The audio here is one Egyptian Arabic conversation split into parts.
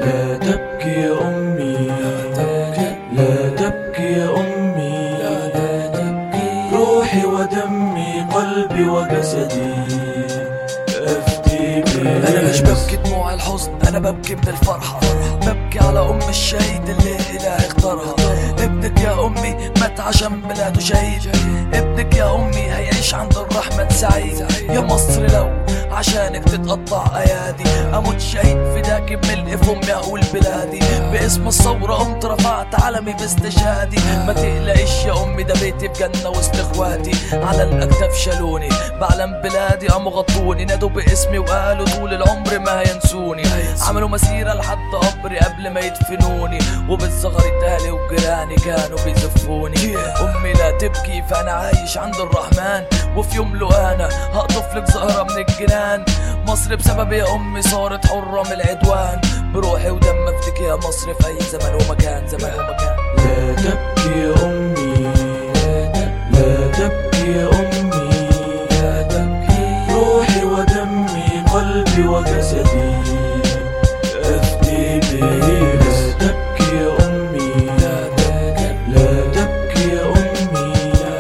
لا تبكي يا أمي لا تبكي يا أمي روحي ودمي قلبي وجسدي أفتي بك انا مش ببكي دموع الحزن انا ببكي من الفرحة ببكي على ام الشهيد اللي الهي اختارها ابنك يا امي مات عشان بلاده شهيد ابنك يا امي هيعيش عند الرحمن سعيد يا مصر لو عشانك تتقطع ايادي اموت شهيد فداك بملء فمي اقول بلادي باسم الثورة قمت رفعت علمي باستشهادي ما تقلقيش يا امي ده بيتي بجنة وسط اخواتي على الاكتاف شالوني بعلم بلادي قاموا غطوني نادوا باسمي وقالوا طول العمر ما هينسوني عملوا مسيرة لحد قبري قبل ما يدفنوني وبالزغرة اهلي وجيراني كانوا بيزفوني امي لا تبكي فانا عايش عند الرحمن وفي يوم له انا هقطف لك زهرة من الجنان مصر بسبب يا امي صارت حرة من العدوان بروحي ودم افتك يا مصر في اي زمان ومكان زمان ومكان لا تبكي يا أمي لا تبكي يا أمي روحي ودمي قلبي وجسدي أفتي بك لا تبكي يا أمي لا تبكي يا أمي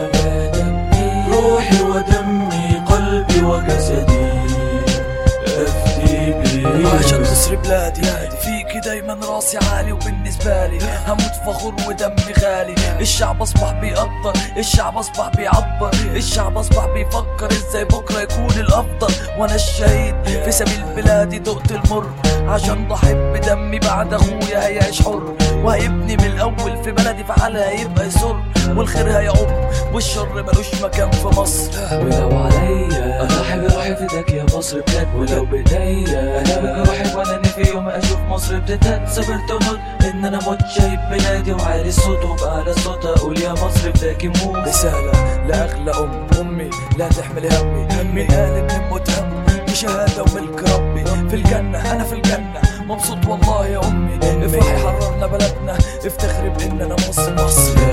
روحي ودمي قلبي وجسدي أفتي بك عشان تصري بلادي فيكي دايما راسي عالي وبالنسبة لي هموت فخور ودمي غالي الشعب اصبح بيقدر الشعب اصبح بيعبر الشعب اصبح بيفكر ازاي بكرة يكون الافضل وانا الشهيد في سبيل بلادي دقت المر عشان ضحيت بدمي بعد اخويا هيعيش حر وهيبني من الاول في بلدي فعلها هيبقى يسر والخير هيعم والشر ملوش مكان في مصر ولو عليا اضحي بروحي فداك يا مصر بجد ولو بايديا انا بك روحي وانا اني في يوم اشوف مصر بتتهد صبرت ونط ان انا موت شايف بلادي وعالي الصوت وبأعلى الصوت اقول يا مصر فداك موت رسالة لأغلى أم أمي لا تحمل همي من قال إن متهم بشهادة وملك ربي في الجنة أنا في الجنة مبسوط والله يا أمي افرحي حررنا بلدنا افتخري بإننا مصر مصر